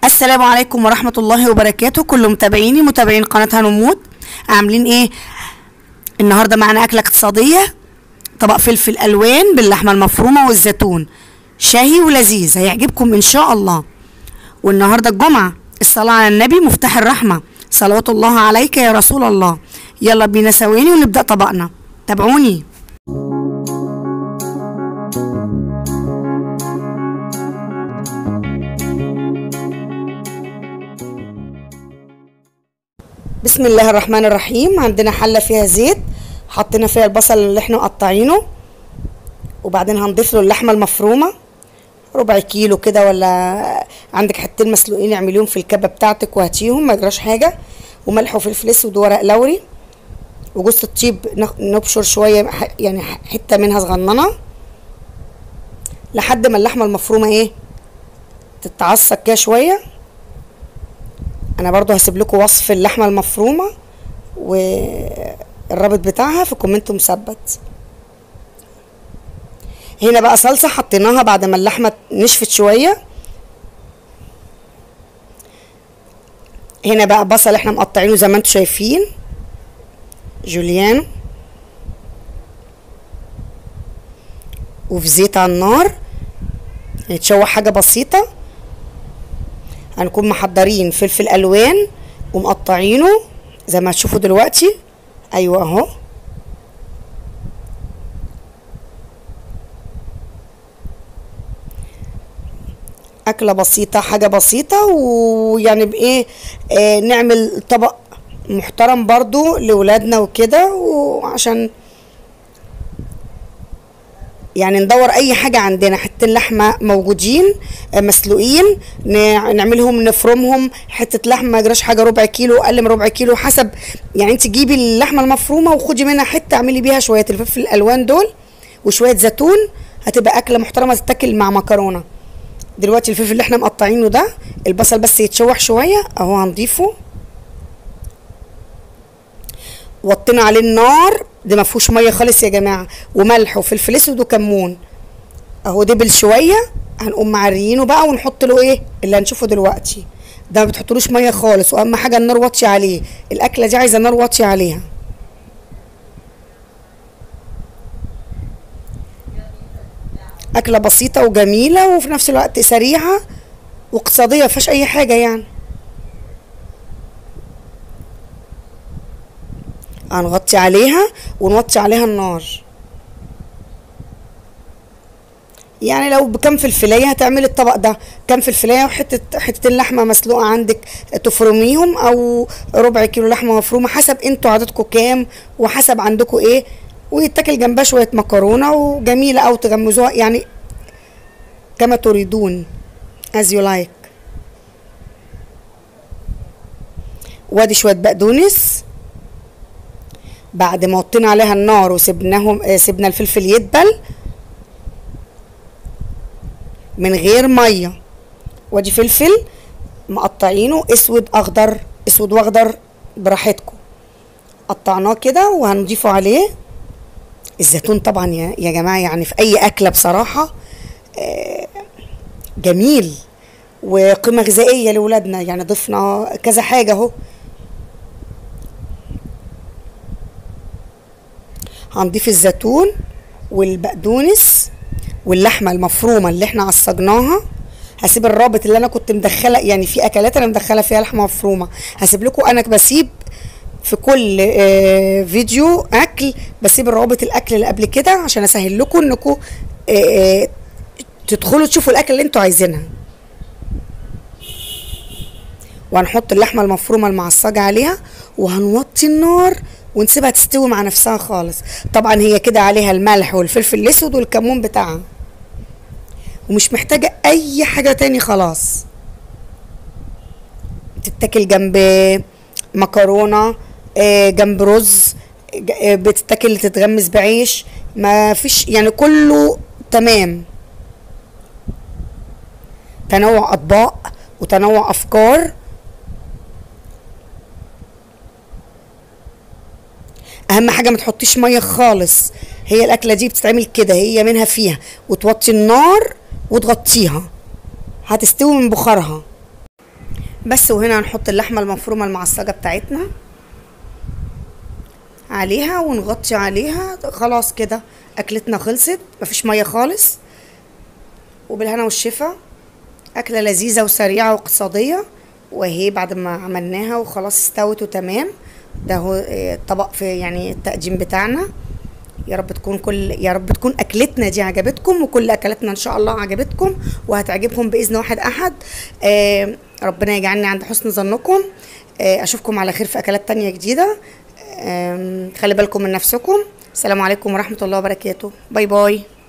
السلام عليكم ورحمة الله وبركاته كل متابعيني متابعين قناة هنموت عاملين ايه النهاردة معانا أكلة اقتصادية طبق فلفل ألوان باللحمة المفرومة والزيتون شهي ولذيذ هيعجبكم إن شاء الله والنهاردة الجمعة الصلاة على النبي مفتاح الرحمة صلوات الله عليك يا رسول الله يلا بينا ثواني ونبدأ طبقنا تابعوني بسم الله الرحمن الرحيم عندنا حلة فيها زيت حطينا فيها البصل اللي احنا مقطعينه وبعدين هنضيف له اللحمة المفرومة ربع كيلو كده ولا عندك حتتين مسلوقين اعمليهم في الكبة بتاعتك وهاتيهم ما يجراش حاجة وملح وفلفل اسود وورق لوري وجوز الطيب نخ- نبشر شوية ح- يعني ح- حتة منها صغننة لحد ما اللحمة المفرومة ايه تتعصق كده شوية انا برضو هسيب لكم وصف اللحمه المفرومه والرابط بتاعها في كومنت مثبت هنا بقى صلصه حطيناها بعد ما اللحمه نشفت شويه هنا بقى بصل احنا مقطعينه زي ما انتم شايفين جوليانو وفي زيت على النار يتشوح حاجه بسيطه هنكون محضرين فلفل الوان ومقطعينه زي ما هتشوفوا دلوقتي ايوه اهو اكله بسيطه حاجه بسيطه ويعني بايه آه نعمل طبق محترم برضو لولادنا وكده وعشان يعني ندور اي حاجه عندنا حته لحمه موجودين آه، مسلوقين ن- نعملهم نفرمهم حته لحمه ما يجراش حاجه ربع كيلو اقل من ربع كيلو حسب يعني انت جيبي اللحمه المفرومه وخدي منها حته اعملي بيها شويه الفلفل الالوان دول وشويه زيتون هتبقى اكله محترمه تتاكل مع مكرونه دلوقتي الفلفل اللي احنا مقطعينه ده البصل بس يتشوح شويه اهو هنضيفه وطينا عليه النار ده ما فيهوش ميه خالص يا جماعه وملح وفلفل اسود وكمون اهو دبل شويه هنقوم معريينه بقى ونحط له ايه اللي هنشوفه دلوقتي ده ما بتحطلوش ميه خالص واهم حاجه النار واطيه عليه الاكله دي عايزه نار واطيه عليها اكله بسيطه وجميله وفي نفس الوقت سريعه واقتصاديه ما فيهاش اي حاجه يعني هنغطي عليها ونوطي عليها النار يعني لو بكم فلفلايه هتعملي الطبق ده كم فلفلايه وحته حتتين لحمه مسلوقه عندك تفرميهم او ربع كيلو لحمه مفرومه حسب انتوا عددكم كام وحسب عندكم ايه ويتاكل جنبها شويه مكرونه وجميله او تغمزوها يعني كما تريدون as you like وادي شويه بقدونس بعد ما وطينا عليها النار وسبناهم آه، سيبنا الفلفل يدبل من غير ميه وادي فلفل مقطعينه اسود اخضر اسود واخضر براحتكم قطعناه كده وهنضيفه عليه الزيتون طبعا يا يا جماعه يعني في اي اكله بصراحه آه، جميل وقيمه غذائيه لاولادنا يعني ضفنا كذا حاجه اهو هنضيف الزيتون والبقدونس واللحمه المفرومه اللي احنا عصجناها هسيب الرابط اللي انا كنت مدخله يعني في اكلات انا مدخله فيها لحمه مفرومه هسيب لكم انا بسيب في كل آه، فيديو اكل بسيب الروابط الاكل اللي قبل كده عشان اسهل لكم انكم آه، آه، تدخلوا تشوفوا الاكل اللي انتوا عايزينها وهنحط اللحمه المفرومه المعصجه عليها وهنوطي النار ونسيبها تستوي مع نفسها خالص طبعا هي كده عليها الملح والفلفل الاسود والكمون بتاعها ومش محتاجه اي حاجه تاني خلاص تتاكل جنب مكرونه آه، جنب رز ج- آه، بتتاكل تتغمس بعيش ما فيش يعني كله تمام تنوع اطباق وتنوع افكار اهم حاجه ما تحطيش ميه خالص هي الاكله دي بتتعمل كده هي منها فيها وتوطي النار وتغطيها هتستوي من بخارها بس وهنا هنحط اللحمة المفرومة المعصجة بتاعتنا عليها ونغطي عليها خلاص كده اكلتنا خلصت مفيش مية خالص وبالهنا والشفا أكلة لذيذة وسريعة واقتصادية وهي بعد ما عملناها وخلاص استوت وتمام ده هو آه، الطبق في يعني التقديم بتاعنا يا رب تكون كل يا رب تكون اكلتنا دي عجبتكم وكل اكلاتنا ان شاء الله عجبتكم وهتعجبكم باذن واحد احد آه ربنا يجعلني عند حسن ظنكم آه اشوفكم على خير في اكلات تانية جديده آه خلي بالكم من نفسكم السلام عليكم ورحمه الله وبركاته باي باي